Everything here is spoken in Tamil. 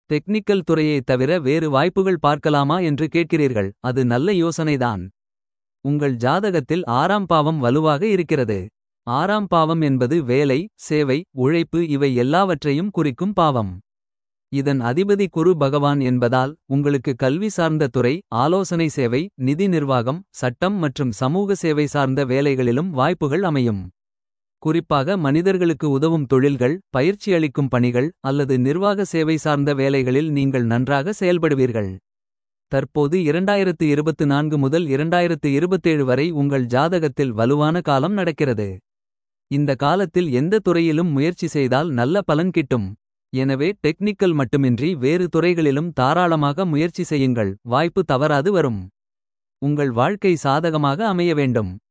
டெக்னிக்கல் துறையை தவிர வேறு வாய்ப்புகள் பார்க்கலாமா என்று கேட்கிறீர்கள் அது நல்ல யோசனைதான். உங்கள் ஜாதகத்தில் ஆறாம் பாவம் வலுவாக இருக்கிறது. ஆறாம் பாவம் என்பது வேலை சேவை உழைப்பு இவை எல்லாவற்றையும் குறிக்கும் பாவம். இதன் அதிபதி குரு பகவான் என்பதால் உங்களுக்கு கல்வி சார்ந்த துறை ஆலோசனை சேவை நிதி நிர்வாகம் சட்டம் மற்றும் சமூக சேவை சார்ந்த வேலைகளிலும் வாய்ப்புகள் அமையும். குறிப்பாக மனிதர்களுக்கு உதவும் தொழில்கள் பயிற்சி அளிக்கும் பணிகள் அல்லது நிர்வாக சேவை சார்ந்த வேலைகளில் நீங்கள் நன்றாக செயல்படுவீர்கள். தற்போது 2024 முதல் 2027 வரை உங்கள் ஜாதகத்தில் வலுவான காலம் நடக்கிறது. இந்த காலத்தில் எந்த துறையிலும் முயற்சி செய்தால் நல்ல பலன் கிட்டும். எனவே டெக்னிக்கல் மட்டுமின்றி வேறு துறைகளிலும் தாராளமாக முயற்சி செய்யுங்கள் வாய்ப்பு தவறாது வரும். உங்கள் வாழ்க்கை சாதகமாக அமைய வேண்டும்.